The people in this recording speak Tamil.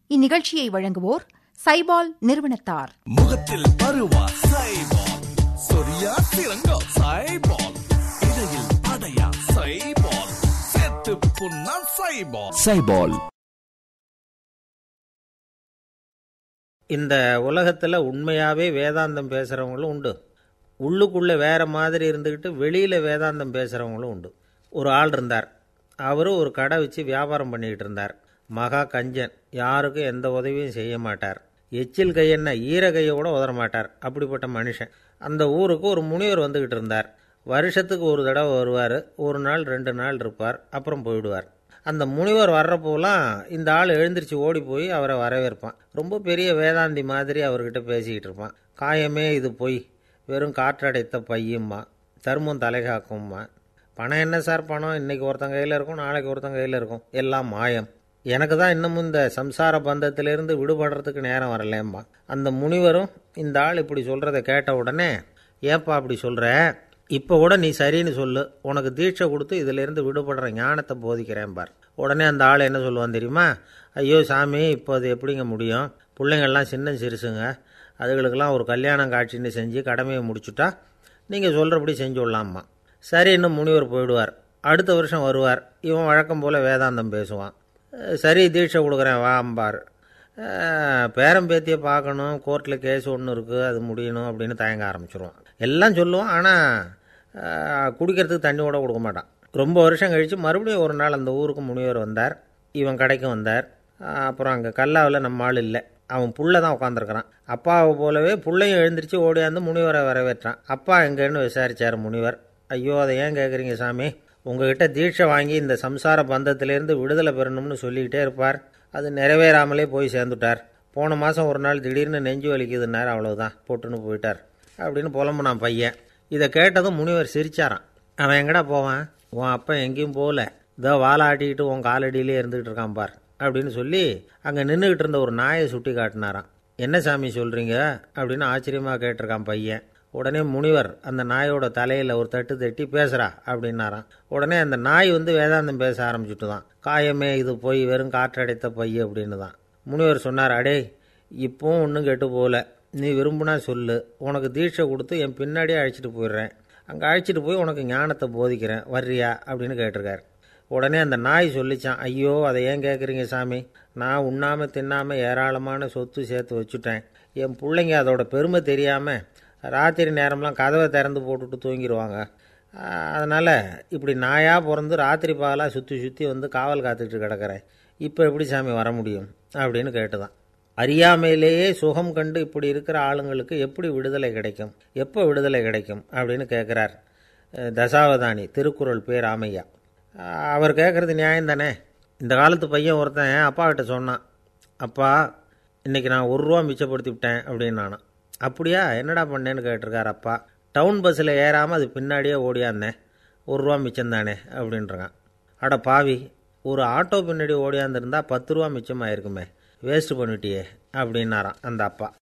இந்நிகழ்ச்சியை வழங்குவோர் சைபால் நிறுவனத்தார் முகத்தில் பருவா சைபால் சொரியா சிறங்கா சைபால் இடையில் அடையா சைபால் செத்து புண்ணா சைபால் சைபால் இந்த உலகத்தில் உண்மையாகவே வேதாந்தம் பேசுகிறவங்களும் உண்டு உள்ளுக்குள்ளே வேற மாதிரி இருந்துக்கிட்டு வெளியில் வேதாந்தம் பேசுகிறவங்களும் உண்டு ஒரு ஆள் இருந்தார் அவரும் ஒரு கடை வச்சு வியாபாரம் பண்ணிக்கிட்டு இருந்தார் மகா கஞ்சன் யாருக்கும் எந்த உதவியும் செய்ய மாட்டார் எச்சில் கையென்ன ஈர கையை கூட உதற மாட்டார் அப்படிப்பட்ட மனுஷன் அந்த ஊருக்கு ஒரு முனிவர் வந்துக்கிட்டு இருந்தார் வருஷத்துக்கு ஒரு தடவை வருவார் ஒரு நாள் ரெண்டு நாள் இருப்பார் அப்புறம் போயிடுவார் அந்த முனிவர் வர்றப்போலாம் இந்த ஆள் எழுந்திரிச்சு ஓடி போய் அவரை வரவேற்பான் ரொம்ப பெரிய வேதாந்தி மாதிரி அவர்கிட்ட பேசிக்கிட்டு இருப்பான் காயமே இது பொய் வெறும் காற்றடைத்த பையும்மா தர்மம் தலைகாக்கும்மா பணம் என்ன சார் பணம் இன்னைக்கு ஒருத்தன் கையில் இருக்கும் நாளைக்கு ஒருத்தன் கையில் இருக்கும் எல்லாம் மாயம் எனக்கு தான் இன்னமும் இந்த சம்சார பந்தத்திலிருந்து விடுபடுறதுக்கு நேரம் வரலேம்மா அந்த முனிவரும் இந்த ஆள் இப்படி சொல்கிறத கேட்ட உடனே ஏப்பா அப்படி சொல்கிற இப்போ கூட நீ சரின்னு சொல்லு உனக்கு தீட்சை கொடுத்து இதிலிருந்து விடுபடுற ஞானத்தை போதிக்கிறேன் பார் உடனே அந்த ஆள் என்ன சொல்லுவான் தெரியுமா ஐயோ சாமி இப்போ அது எப்படிங்க முடியும் பிள்ளைங்கள்லாம் சின்ன சிறுசுங்க அதுகளுக்கெல்லாம் ஒரு கல்யாணம் காட்சின்னு செஞ்சு கடமையை முடிச்சுட்டா நீங்கள் சொல்கிறபடி செஞ்சு விடலாம்மா சரி இன்னும் முனிவர் போயிடுவார் அடுத்த வருஷம் வருவார் இவன் வழக்கம் போல் வேதாந்தம் பேசுவான் அஹ் சரி தீட்சை கொடுக்குறேன் வா அம்பார் அஹ் பேரன் பேத்தியை பார்க்கணும் கோர்ட்டில் கேஸ் ஒன்று இருக்குது அது முடியணும் அப்படின்னு தயங்க ஆரம்பிச்சிருவான் எல்லாம் சொல்லுவான் ஆனால் குடிக்கிறதுக்கு தண்ணி கூட கொடுக்க மாட்டான் ரொம்ப வருஷம் கழித்து மறுபடியும் ஒரு நாள் அந்த ஊருக்கு முனிவர் வந்தார் இவன் கடைக்கு வந்தார் அஹ் அப்புறம் அங்கே கல்லாவில் நம்ம ஆள் இல்லை அவன் புள்ள தான் உட்காந்துருக்கிறான் அப்பாவை போலவே புள்ளையும் எழுந்திரிச்சு ஓடியாந்து முனிவரை வரவேற்றான் அப்பா எங்கேன்னு விசாரிச்சார் முனிவர் ஐயோ அதை ஏன் கேட்குறீங்க சாமி உங்ககிட்ட தீட்சை வாங்கி இந்த சம்சார பந்தத்திலேருந்து விடுதலை பெறணும்னு சொல்லிக்கிட்டே இருப்பார் அது நிறைவேறாமலே போய் சேர்ந்துட்டார் போன மாதம் ஒரு நாள் திடீர்னு நெஞ்சு வலிக்குதுன்னார் அவ்வளவுதான் போட்டுன்னு போயிட்டார் அப்படின்னு புலம்புனான் பையன் இதை கேட்டதும் முனிவர் சிரிச்சாரான் அவன் எங்கடா போவான் உன் அப்பா எங்கேயும் போகல இதோ வாழை ஆட்டிக்கிட்டு உன் காலடியிலே இருந்துகிட்டு இருக்கான் பார் அப்படின்னு சொல்லி அங்கே நின்றுக்கிட்டு இருந்த ஒரு நாயை சுட்டி காட்டினாராம் என்ன சாமி சொல்கிறீங்க அப்படின்னு ஆச்சரியமாக கேட்டிருக்கான் பையன் உடனே முனிவர் அந்த நாயோட தலையில் ஒரு தட்டு தட்டி பேசுகிறா அப்படின்னாராம் உடனே அந்த நாய் வந்து வேதாந்தம் பேச ஆரம்பிச்சுட்டு தான் காயமே இது போய் வெறும் காற்றடைத்த பை அப்படின்னு தான் முனிவர் சொன்னார் அடே இப்போவும் ஒன்றும் கெட்டு போகல நீ விரும்புனா சொல்லு உனக்கு தீட்சை கொடுத்து என் பின்னாடியே அழைச்சிட்டு போயிடுறேன் அங்கே அழைச்சிட்டு போய் உனக்கு ஞானத்தை போதிக்கிறேன் வர்றியா அப்படின்னு கேட்டிருக்காரு உடனே அந்த நாய் சொல்லிச்சான் ஐயோ அதை ஏன் கேட்குறீங்க சாமி நான் உண்ணாமல் தின்னாமல் ஏராளமான சொத்து சேர்த்து வச்சுட்டேன் என் பிள்ளைங்க அதோட பெருமை தெரியாமல் ராத்திரி நேரம்லாம் கதவை திறந்து போட்டுட்டு தூங்கிடுவாங்க அதனால் இப்படி நாயாக பிறந்து ராத்திரி பகலாக சுற்றி சுற்றி வந்து காவல் காத்துக்கிட்டு கிடக்கிறேன் இப்போ எப்படி சாமி வர முடியும் அப்படின்னு கேட்டுதான் அறியாமையிலேயே சுகம் கண்டு இப்படி இருக்கிற ஆளுங்களுக்கு எப்படி விடுதலை கிடைக்கும் எப்போ விடுதலை கிடைக்கும் அப்படின்னு கேட்குறார் அஹ், தசாவதானி திருக்குறள் பேர் ராமையா அஹ், அவர் கேட்குறது நியாயம் தானே இந்த காலத்து பையன் ஒருத்தன் அப்பா கிட்ட சொன்னான் அப்பா இன்னைக்கு நான் ஒரு ரூபா மிச்சப்படுத்தி விட்டேன் அப்படின்னு நானான் அப்படியா என்னடா பண்ணேன்னு கேட்டிருக்கார் அப்பா டவுன் பஸ்ஸில் ஏறாமல் அது பின்னாடியே ஓடியாந்தேன் ஒரு ரூபா மிச்சம் தானே அப்படின்றான் அட பாவி ஒரு ஆட்டோ பின்னாடி ஓடியாந்துருந்தா பத்து ரூபா மிச்சமாயிருக்குமே வேஸ்ட் பண்ணிட்டியே அப்படின்னாராம் அந்த அப்பா